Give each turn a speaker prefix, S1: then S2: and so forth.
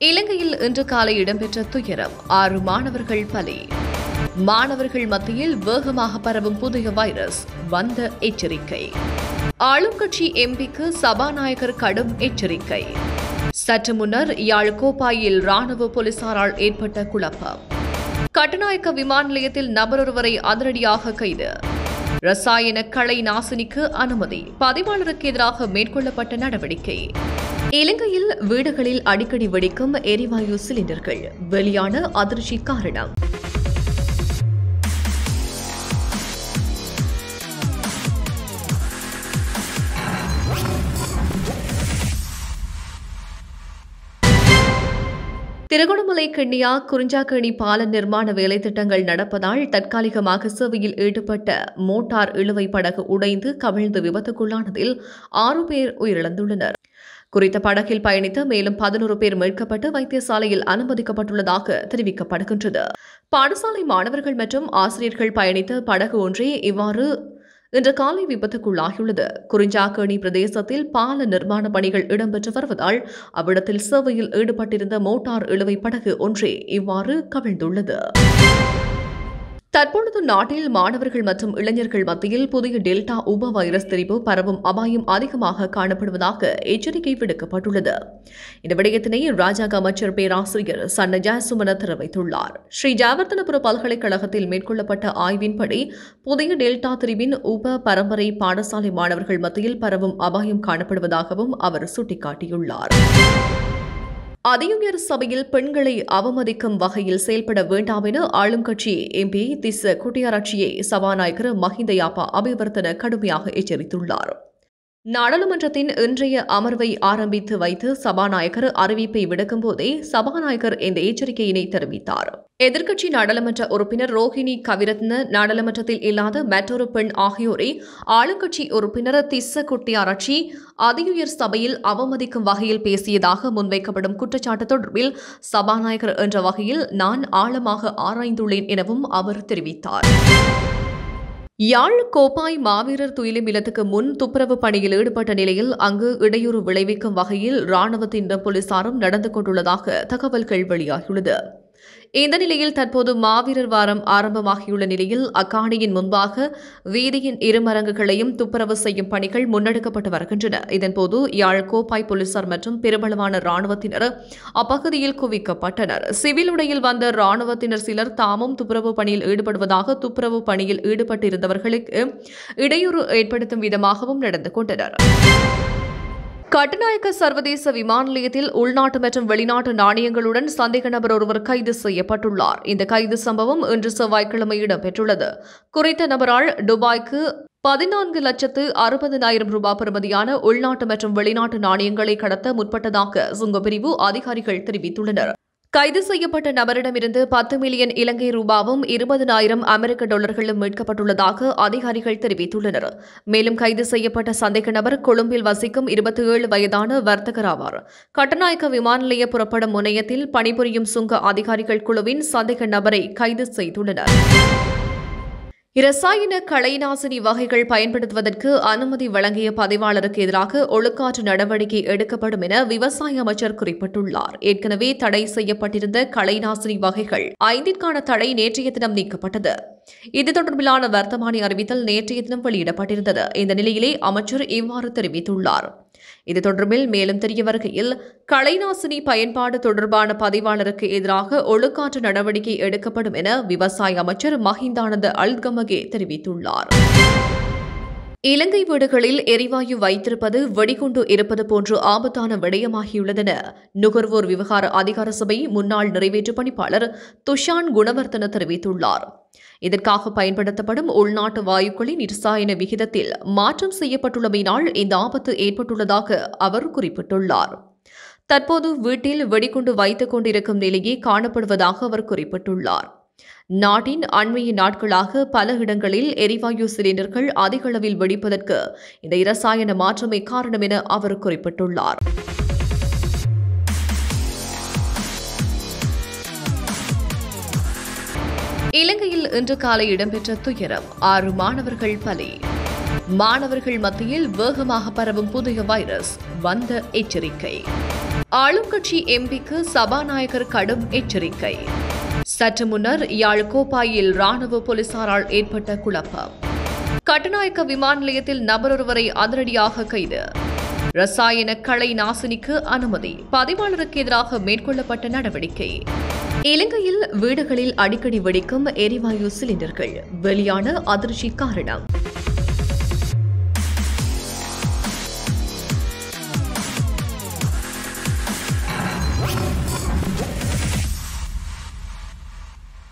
S1: இலங்கையில் இன்று காலை இடம்பெற்ற துயரம் ஆறு மாணவர்கள் பலி மாணவர்கள் மத்தியில் வேகமாக பரவும் புதிய வைரஸ் வந்த எச்சரிக்கை ஆளும் கட்சி எம்பிக்கு சபாநாயகர் கடும் எச்சரிக்கை சற்று முன்னர் யாழ் கோப்பாயில் ராணுவ போலீசாரால் ஏற்பட்ட குழப்பம் கட்டுநாயக்க விமான நிலையத்தில் நபரொருவரை அதிரடியாக கைது ரசாயன களை நாசினிக்கு அனுமதி பதிவாளருக்கு எதிராக மேற்கொள்ளப்பட்ட நடவடிக்கை இலங்கையில் வீடுகளில் அடிக்கடி வெடிக்கும் எரிவாயு சிலிண்டர்கள் வெளியான அதிர்ச்சி காரணம் திருகோணமலை கிண்ணியா குறிஞ்சாக்கேணி பால நிர்மாண வேலைத்திட்டங்கள் நடப்பதால் தற்காலிகமாக சேவையில் ஈடுபட்ட மோட்டார் இழுவை படகு உடைந்து கவிழ்ந்து விபத்துக்குள்ளானதில் ஆறு பேர் உயிரிழந்துள்ளனர் குறித்த படகில் பயணித்த மேலும் பதினோரு பேர் மீட்கப்பட்டு வைத்தியசாலையில் அனுமதிக்கப்பட்டுள்ளதாக தெரிவிக்கப்படுகின்றது பாடசாலை மாணவர்கள் மற்றும் ஆசிரியர்கள் பயணித்த படகு ஒன்றே இவ்வாறு இன்று காலை விபத்துக்குள்ளாகியுள்ளது குறிஞ்சாக்கேணி பிரதேசத்தில் பால நிர்மாண பணிகள் இடம்பெற்று வருவதால் அவ்விடத்தில் சேவையில் ஈடுபட்டிருந்த மோட்டார் இழுவை படகு ஒன்றே இவ்வாறு கவிழ்ந்துள்ளது தற்பொழுது நாட்டில் மாணவர்கள் மற்றும் இளைஞர்கள் மத்தியில் புதிய டெல்டா உப வைரஸ் திரிபு பரவும் அபாயம் அதிகமாக காணப்படுவதாக எச்சரிக்கை விடுக்கப்பட்டுள்ளது இந்த விடயத்தினை ராஜாங்க அமைச்சர் பேராசிரியர் சன்ன ஜாசுமன தெரிவித்துள்ளார் ஸ்ரீ ஜாவர்தனபுர பல்கலைக்கழகத்தில் மேற்கொள்ளப்பட்ட ஆய்வின்படி புதிய டெல்டா திரிவின் உப பரம்பரை பாடசாலை மாணவர்கள் மத்தியில் பரவும் அபாயம் காணப்படுவதாகவும் அவர் சுட்டிக்காட்டியுள்ளார் அதியுயர் சபையில் பெண்களை அவமதிக்கும் வகையில் செயல்பட வேண்டாம் என ஆளும் கட்சி எம்பி திஸ் குட்டியாராட்சியை சபாநாயகர் மஹிந்த யாப்பா அபிவர்த்தன கடுமையாக எச்சரித்துள்ளார் நாடாளுமன்றத்தின் இன்றைய அமர்வை ஆரம்பித்து வைத்து சபாநாயகர் அறிவிப்பை விடுக்கும் போதே சபாநாயகர் இந்த எச்சரிக்கையினை தெரிவித்தார் எதிர்க்கட்சி நாடாளுமன்ற உறுப்பினர் ரோஹிணி கவிரத்ன நாடாளுமன்றத்தில் இல்லாத மற்றொரு பெண் ஆகியோரை ஆளுங்கட்சி உறுப்பினர் திஸ்ஸ குட்டியாராட்சி அதியுயர் சபையில் அவமதிக்கும் வகையில் பேசியதாக முன்வைக்கப்படும் குற்றச்சாட்டு தொடர்பில் சபாநாயகர் என்ற வகையில் நான் ஆழமாக ஆராய்ந்துள்ளேன் எனவும் அவர் தெரிவித்தார் யாழ் கோப்பாய் மாவீரர் துயிலும் இல்லத்துக்கு முன் துப்புரவு பணியில் ஈடுபட்ட நிலையில் அங்கு இடையூறு விளைவிக்கும் வகையில் ராணுவத்தின் போலீசாரும் நடந்து கொண்டுள்ளதாக தகவல்கள் வெளியாகியுள்ளது இந்த நிலையில் தற்போது மாவீரர் வாரம் ஆரம்பமாகியுள்ள நிலையில் அக்காணியின் முன்பாக வீதியின் இருமரங்குகளையும் துப்புரவு செய்யும் பணிகள் முன்னெடுக்கப்பட்டு வருகின்றன இதன்போது யாழ் கோப்பாய் போலீசார் மற்றும் பெருமளவான ராணுவத்தினர் அப்பகுதியில் குவிக்கப்பட்டனர் சிவில் உடையில் வந்த ராணுவத்தினர் சிலர் தாமும் துப்புரவு பணியில் ஈடுபடுவதாக துப்புரவு பணியில் ஈடுபட்டிருந்தவர்களுக்கு இடையூறு ஏற்படுத்தும் விதமாகவும் நடந்து கொண்டனர் கட்டுநாயக்க சர்வதேச விமான நிலையத்தில் உள்நாட்டு மற்றும் வெளிநாட்டு நாணயங்களுடன் சந்தேக நபர் ஒருவர் கைது செய்யப்பட்டுள்ளார் இந்த கைது சம்பவம் இன்று செவ்வாய்க்கிழமை இடம்பெற்றுள்ளது குறித்த நபரால் துபாய்க்கு பதினான்கு லட்சத்து அறுபதினாயிரம் ரூபாய் பெறுமதியான உள்நாட்டு மற்றும் வெளிநாட்டு நாணயங்களை கடத்த முற்பட்டதாக சுங்கப்பிரிவு அதிகாரிகள் தெரிவித்துள்ளனர் கைது செய்யப்பட்ட நபரிடமிருந்து பத்து மில்லியன் இலங்கை ரூபாவும் இருபதனாயிரம் அமெரிக்க டாலர்களும் மீட்கப்பட்டுள்ளதாக அதிகாரிகள் தெரிவித்துள்ளனர் மேலும் கைது செய்யப்பட்ட சந்தேக நபர் கொழும்பில் வசிக்கும் இருபத்தி ஏழு வயதான வர்த்தகர் ஆவார் கட்டநாயக்க விமான நிலைய புறப்படும் முனையத்தில் பணிபுரியும் சுங்க அதிகாரிகள் குழுவின் சந்தேக நபரை கைது செய்துள்ளனர் இரசாயன களைநாசினி வகைகள் பயன்படுத்துவதற்கு அனுமதி வழங்கிய பதிவாளருக்கு எதிராக ஒழுக்காற்று நடவடிக்கை எடுக்கப்படும் என விவசாய அமைச்சர் குறிப்பிட்டுள்ளார் ஏற்கனவே தடை செய்யப்பட்டிருந்த களைநாசினி வகைகள் ஐந்திற்கான தடை நேற்றைய தினம் நீக்கப்பட்டது இது தொடர்பிலான வர்த்தமானி அறிவித்தல் நேற்றைய தினம் வெளியிடப்பட்டிருந்தது இந்த நிலையிலே அமைச்சர் இவ்வாறு தெரிவித்துள்ளார் இது தொடர்பில் மேலும் தெரிய வருகையில் களைநாசினி பயன்பாடு தொடர்பான பதிவாளருக்கு எதிராக ஒழுக்காற்று நடவடிக்கை எடுக்கப்படும் என விவசாய அமைச்சர் மஹிந்தானந்த அல்கமகே தெரிவித்துள்ளார் இலங்கை வீடுகளில் எரிவாயு வைத்திருப்பது வெடிகுண்டு இருப்பது போன்று ஆபத்தான விடயமாகியுள்ளதென நுகர்வோர் விவகார அதிகார சபை முன்னாள் நிறைவேற்று பணிப்பாளர் துஷான் குணவர்த்தன தெரிவித்துள்ளார் இதற்காக பயன்படுத்தப்படும் உள்நாட்டு வாயுக்களின் இரசாயன விகிதத்தில் மாற்றம் செய்யப்பட்டுள்ளமையினால் இந்த ஆபத்து ஏற்பட்டுள்ளதாக அவர் குறிப்பிட்டுள்ளார் தற்போது வீட்டில் வெடிகுண்டு வைத்துக் கொண்டிருக்கும் நிலையே காணப்படுவதாக அவர் குறிப்பிட்டுள்ளார் நாட்டின் அண்மைய நாட்களாக பல இடங்களில் எரிவாயு சிலிண்டர்கள் அதிக அளவில் வெடிப்பதற்கு இந்த இரசாயன மாற்றமே காரணம் என அவர் குறிப்பிட்டுள்ளார் இலங்கையில் இன்று காலை இடம்பெற்ற துயரம் ஆறு மாணவர்கள் பலி மாணவர்கள் மத்தியில் வேகமாக பரவும் புதிய வைரஸ் வந்த எச்சரிக்கை ஆளும் கட்சி எம்பிக்கு சபாநாயகர் கடும் எச்சரிக்கை சற்று முன்னர் யாழ் கோப்பாயில் ராணுவ போலீசாரால் ஏற்பட்ட குழப்பம் கட்டுநாயக்க விமான நிலையத்தில் நபரொருவரை அதிரடியாக கைது ரசாயன களை நாசினிக்கு அனுமதி பதிவாளருக்கு எதிராக மேற்கொள்ளப்பட்ட நடவடிக்கை இலங்கையில் வீடுகளில் அடிக்கடி வெடிக்கும் எரிவாயு சிலிண்டர்கள் வெளியான அதிர்ச்சி காரணம்